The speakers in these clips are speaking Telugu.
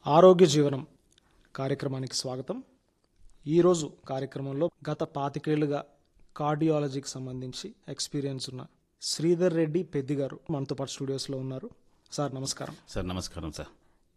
ఆరోగ్య జీవనం కార్యక్రమానికి స్వాగతం ఈరోజు కార్యక్రమంలో గత పాతికేళ్లుగా కార్డియాలజీకి సంబంధించి ఎక్స్పీరియన్స్ ఉన్న శ్రీధర్ రెడ్డి పెద్ది గారు మనతో పాటు స్టూడియోస్లో ఉన్నారు సార్ నమస్కారం సార్ నమస్కారం సార్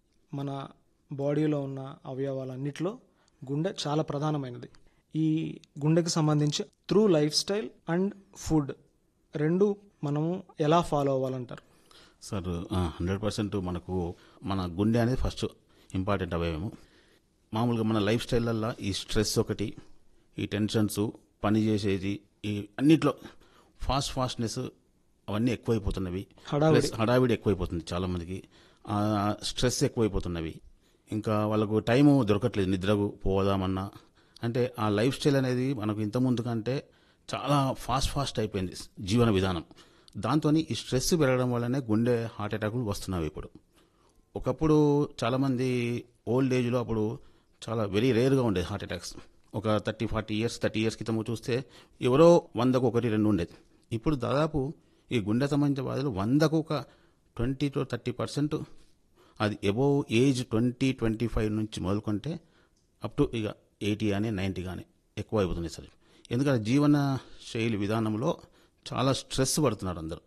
మన బాడీలో ఉన్న అవయవాలన్నిటిలో గుండె చాలా ప్రధానమైనది ఈ గుండెకి సంబంధించి through life style and food రెండు మనము ఎలా ఫాలో అవ్వాలంటారు సార్ హండ్రెడ్ పర్సెంట్ మనకు మన గుండె అనేది ఫస్ట్ ఇంపార్టెంట్ అవయవము మామూలుగా మన లైఫ్ స్టైల్లల్లో ఈ స్ట్రెస్ ఒకటి ఈ టెన్షన్స్ పని చేసేది ఈ అన్నిట్లో ఫాస్ట్ ఫాస్ట్నెస్ అవన్నీ ఎక్కువైపోతున్నవి హడావిడి. ప్లస్ హడావిడి ఎక్కువైపోతుంది చాలా మందికి ఆ, స్ట్రెస్ ఎక్కువైపోతున్నవి ఇంకా వాళ్ళకు టైము దొరకట్లేదు నిద్రకు పోదామన్నా అంటే ఆ లైఫ్ స్టైల్ అనేది మనకు ఇంత ముందు కంటే చాలా ఫాస్ట్ ఫాస్ట్ అయిపోయింది జీవన విధానం దాంతో ఈ స్ట్రెస్ పెరగడం వల్లనే గుండె హార్ట్ అటాకులు వస్తున్నాయి ఇప్పుడు ఒకప్పుడు చాలామంది ఓల్డ్ ఏజ్లో అప్పుడు చాలా వెరీ రేర్గా ఉండేది హార్ట్ అటాక్స్ ఒక thirty forty years thirty years క్రితం చూస్తే ఎవరో వందకు ఒకటి రెండు ఉండేది ఇప్పుడు దాదాపు ఈ గుండె సంబంధించిన బాధలు వందకు ఒక ట్వంటీ టు థర్టీ పర్సెంట్ అది above age twenty twenty five నుంచి మొదలుకుంటే అప్ టు ఇక ఎయిటీ కానీ నైంటీ కానీ ఎక్కువ అయిపోతుంది సార్ ఎందుకంటే జీవన శైలి విధానంలో చాలా స్ట్రెస్ పడుతున్నారు అందరూ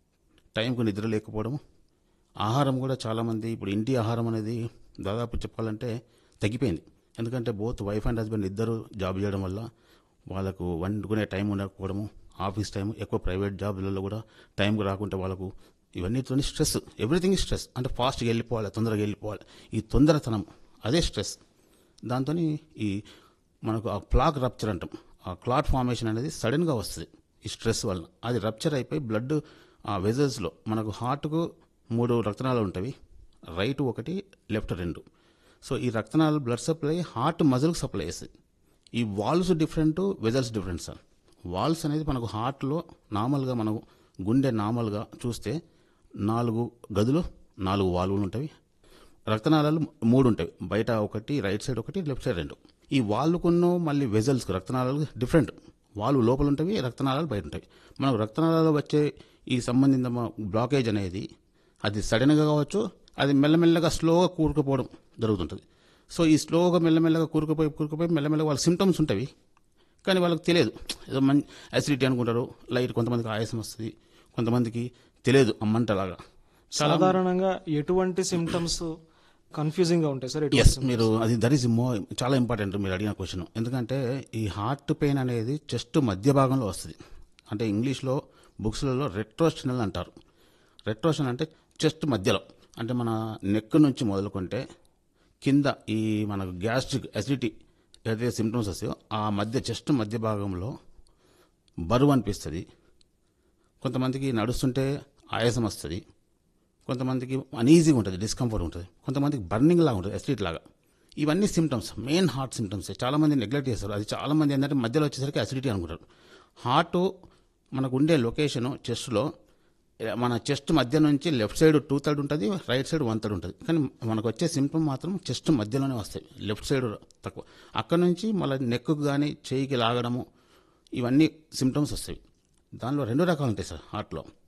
టైంకు నిద్ర లేకపోవడం ఆహారం కూడా చాలామంది ఇప్పుడు ఇంటి ఆహారం అనేది దాదాపు చెప్పాలంటే తగ్గిపోయింది ఎందుకంటే బోత్ వైఫ్ అండ్ హస్బెండ్ ఇద్దరు జాబ్ చేయడం వల్ల వాళ్ళకు వండుకునే టైం ఉండకపోవడము ఆఫీస్ టైం ఎక్కువ ప్రైవేట్ జాబ్లలో కూడా టైంకి రాకుంటే వాళ్ళకు ఇవన్నీతో స్ట్రెస్ ఎవ్రీథింగ్ స్ట్రెస్ అంటే ఫాస్ట్గా వెళ్ళిపోవాలి తొందరగా వెళ్ళిపోవాలి ఈ తొందరతనం అదే స్ట్రెస్ దాంతో ఈ మనకు ఆ క్లాక్ రప్చర్ అంటాం ఆ క్లాట్ ఫార్మేషన్ అనేది సడన్గా వస్తుంది ఈ స్ట్రెస్ వలన అది రప్చర్ అయిపోయి బ్లడ్ ఆ వెజల్స్లో మనకు హార్ట్కు మూడు రక్తనాళాలు ఉంటాయి రైట్ ఒకటి లెఫ్ట్ రెండు సో ఈ రక్తనాళాలు బ్లడ్ సప్లై హార్ట్ మజిల్కి సప్లై చేస్తుంది ఈ valves different vessels different sir valves అనేది మనకు హార్ట్లో నార్మల్గా మనకు గుండె నార్మల్గా చూస్తే నాలుగు గదులు నాలుగు వాల్వులు ఉంటాయి రక్తనాళాలు మూడు ఉంటాయి బయట ఒకటి రైట్ సైడ్ ఒకటి లెఫ్ట్ సైడ్ రెండు ఈ వాల్వుకున్న మళ్ళీ వెజల్స్ రక్తనాళాలు డిఫరెంట్ వాల్వ్ లోపల ఉంటాయి రక్తనాళాలు బయట ఉంటాయి మనకు రక్తనాళాలు వచ్చే ఈ సంబంధిత బ్లాకేజ్ అనేది అది సడన్గా కావచ్చు అది మెల్లమెల్లగా స్లోగా కూరుకుపోవడం జరుగుతుంటుంది సో ఈ స్లోగా మెల్లమెల్లగా కూరుకుపోయి కూరుకుపోయి మెల్లమెల్లగా వాళ్ళ సిమ్టమ్స్ ఉంటాయి కానీ వాళ్ళకి తెలియదు ఏదో మంచి అసిడిటీ అనుకుంటారు లైట్ కొంతమందికి ఆయాసం వస్తుంది కొంతమందికి తెలియదు అమ్మంటలాగా సాధారణంగా ఎటువంటి సిమ్టమ్స్ కన్ఫ్యూజింగ్ గా ఉంటాయి సార్ ఎటువంటి ఎస్ మీరు అది దట్ ఈస్ మో చాలా ఇంపార్టెంట్ మీరు అడిగిన క్వశ్చన్ ఎందుకంటే ఈ హార్ట్ పెయిన్ అనేది చెస్ట్ మధ్య భాగంలో వస్తుంది అంటే ఇంగ్లీష్లో బుక్స్లలో రెట్రోషనల్ అంటారు రెట్రోషన్ అంటే చెస్ట్ మధ్యలో అంటే మన నెక్ నుంచి మొదలుకుంటే కింద ఈ మనకు గ్యాస్ట్రిక్ అసిడిటీ ఏదైతే సిమ్టమ్స్ వస్తాయో ఆ మధ్య చెస్ట్ మధ్య భాగంలో బరువు అనిపిస్తుంది కొంతమందికి నడుస్తుంటే ఆయాసం వస్తుంది కొంతమందికి అనీజీగా ఉంటుంది డిస్కంఫర్ట్ ఉంటుంది కొంతమందికి బర్నింగ్ లాగా ఉంటుంది అసిడిటీ లాగా ఇవన్నీ సిమ్టమ్స్ మెయిన్ హార్ట్ సిమ్టమ్స్ చాలామంది నెగ్లెక్ట్ చేస్తారు అది చాలామంది ఏంటంటే మధ్యలో వచ్చేసరికి అసిడిటీ అనుకుంటారు హార్ట్ మనకు ఉండే లొకేషను చెస్ట్లో మన చెస్ట్ మధ్య నుంచి లెఫ్ట్ సైడ్ టూ థర్డ్ ఉంటుంది రైట్ సైడ్ వన్ థర్డ్ ఉంటుంది కానీ మనకు వచ్చే సిమ్టమ్ మాత్రం చెస్ట్ మధ్యలోనే వస్తాయి లెఫ్ట్ సైడ్ తక్కువ అక్కడ నుంచి మళ్ళీ నెక్కు కానీ చేయికి లాగడము ఇవన్నీ సిమ్టమ్స్ వస్తాయి దానిలో రెండు రకాలు ఉంటాయి సార్ హార్ట్లో